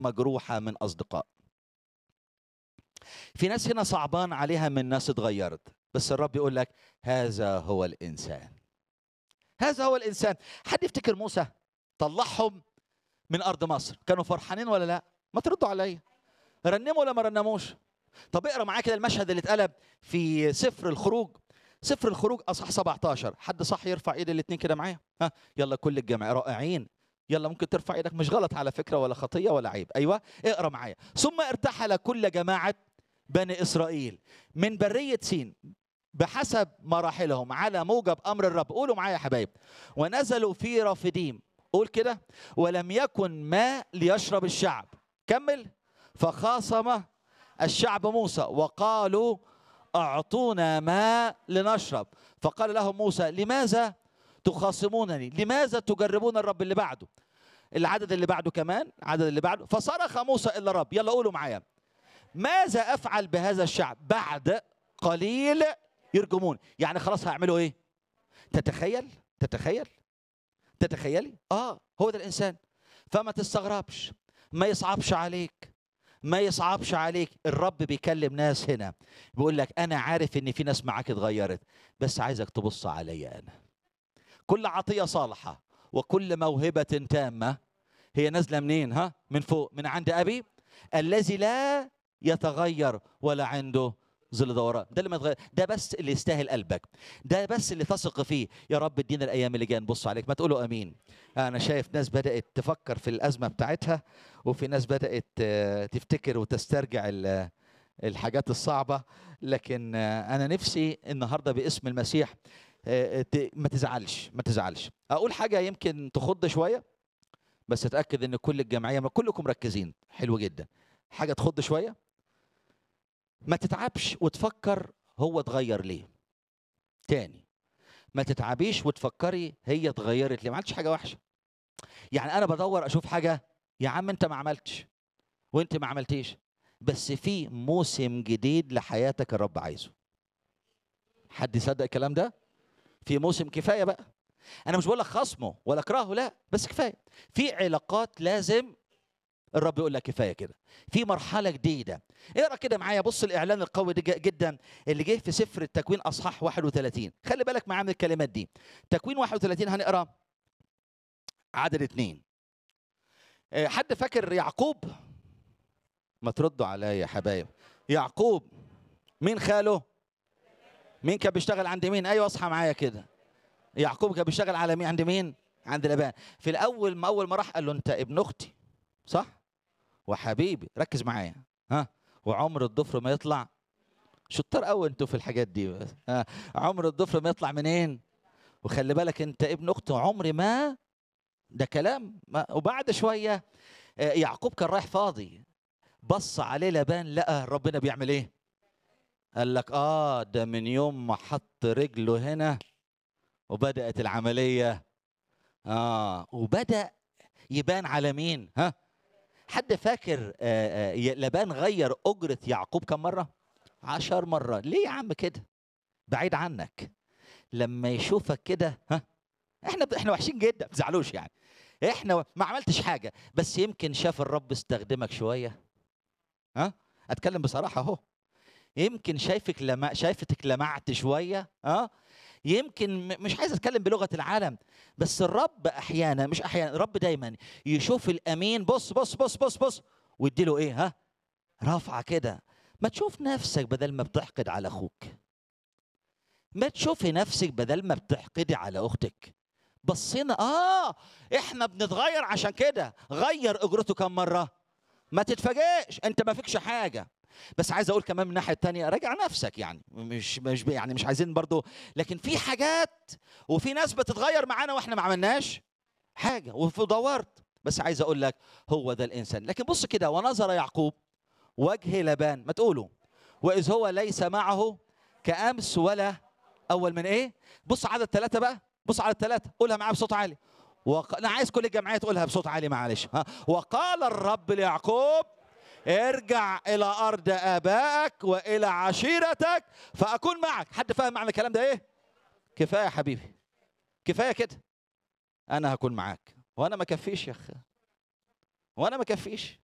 مجروحه من اصدقاء في ناس هنا صعبان عليها من ناس اتغيرت بس الرب يقول لك هذا هو الانسان هذا هو الانسان حد يفتكر موسى طلعهم من ارض مصر كانوا فرحانين ولا لا ما تردوا عليا رنموا ولا ما رنموش طب اقرا معايا كده المشهد اللي اتقلب في سفر الخروج سفر الخروج اصح 17 حد صح يرفع ايد الاثنين كده معايا ها يلا كل الجماعه رائعين يلا ممكن ترفع ايدك مش غلط على فكره ولا خطيه ولا عيب ايوه اقرا معايا ثم ارتحل كل جماعه بني اسرائيل من بريه سين بحسب مراحلهم على موجب امر الرب قولوا معايا يا حبايب ونزلوا في رافديم قول كده ولم يكن ماء ليشرب الشعب كمل فخاصم الشعب موسى وقالوا اعطونا ماء لنشرب فقال لهم موسى لماذا تخاصمونني لماذا تجربون الرب اللي بعده العدد اللي بعده كمان العدد اللي بعده فصرخ موسى الى الرب يلا قولوا معايا ماذا افعل بهذا الشعب بعد قليل يرجمون يعني خلاص هيعملوا ايه تتخيل تتخيل تتخيلي اه هو ده الانسان فما تستغربش ما يصعبش عليك ما يصعبش عليك الرب بيكلم ناس هنا بيقول لك انا عارف ان في ناس معاك اتغيرت بس عايزك تبص عليا انا كل عطيه صالحه وكل موهبه تامه هي نازله منين ها من فوق من عند ابي الذي لا يتغير ولا عنده ظل دوران ده اللي ما يتغير ده بس اللي يستاهل قلبك ده بس اللي تثق فيه يا رب ادينا الايام اللي جايه نبص عليك ما تقولوا امين انا شايف ناس بدات تفكر في الازمه بتاعتها وفي ناس بدات آه، تفتكر وتسترجع ال- الحاجات الصعبه لكن آه، انا نفسي النهارده باسم المسيح آه، ت- ما تزعلش ما تزعلش اقول حاجه يمكن تخض شويه بس اتاكد ان كل الجمعيه ما كلكم مركزين حلو جدا حاجه تخض شويه ما تتعبش وتفكر هو اتغير ليه تاني ما تتعبيش وتفكري هي اتغيرت ليه ما عملتش حاجه وحشه يعني انا بدور اشوف حاجه يا عم انت ما عملتش وانت ما عملتيش بس في موسم جديد لحياتك الرب عايزه حد يصدق الكلام ده في موسم كفايه بقى انا مش بقول لك خصمه ولا اكرهه لا بس كفايه في علاقات لازم الرب يقول لك كفايه كده في مرحله جديده اقرا كده معايا بص الاعلان القوي ده جدا اللي جه في سفر التكوين اصحاح 31 خلي بالك معايا من الكلمات دي تكوين 31 هنقرا عدد اتنين آه، حد فاكر يعقوب ما تردوا عليا يا حبايب يعقوب مين خاله مين كان بيشتغل عند مين ايوه اصحى معايا كده يعقوب كان بيشتغل على مين عند مين عند لبان في الاول ما اول ما راح قال له انت ابن اختي صح وحبيبي ركز معايا ها وعمر الضفر ما يطلع شطار قوي انتوا في الحاجات دي بس. ها عمر الضفر ما يطلع منين وخلي بالك انت ابن اخته عمري ما ده كلام ما وبعد شويه آه، يعقوب كان رايح فاضي بص عليه لبان لقى ربنا بيعمل ايه قال لك اه ده من يوم ما حط رجله هنا وبدات العمليه اه وبدا يبان على مين ها حد فاكر آه، آه، ي- لبان غير اجره يعقوب كم مره عشر مرة ليه يا عم كده بعيد عنك لما يشوفك كده ها احنا احنا وحشين جدا ما تزعلوش يعني احنا ما عملتش حاجه بس يمكن شاف الرب استخدمك شويه ها اتكلم بصراحه اهو يمكن شايفك لما شايفتك لمعت شويه ها يمكن م- مش عايز اتكلم بلغه العالم بس الرب احيانا مش احيانا الرب دايما يشوف الامين بص بص بص بص بص ويديله ايه ها رافعه كده ما تشوف نفسك بدل ما بتحقد على اخوك ما تشوفي نفسك بدل ما بتحقدي على اختك بصينا اه احنا بنتغير عشان كده غير اجرته كم مره ما تتفاجئش انت ما فيكش حاجه بس عايز اقول كمان من الناحيه التانية راجع نفسك يعني مش مش يعني مش عايزين برضو لكن في حاجات وفي ناس بتتغير معانا واحنا ما عملناش حاجه ودورت بس عايز اقول لك هو ده الانسان لكن بص كده ونظر يعقوب وجه لبان ما تقولوا واذ هو ليس معه كامس ولا اول من ايه بص على الثلاثه بقى بص على الثلاثه قولها معايا بصوت عالي وق... انا عايز كل الجمعيه تقولها بصوت عالي معلش ها وقال الرب ليعقوب ارجع الى ارض ابائك والى عشيرتك فاكون معك حد فاهم معنى الكلام ده ايه كفايه يا حبيبي كفايه كده انا هكون معاك وانا ما كفيش يا اخي وانا ما كفيش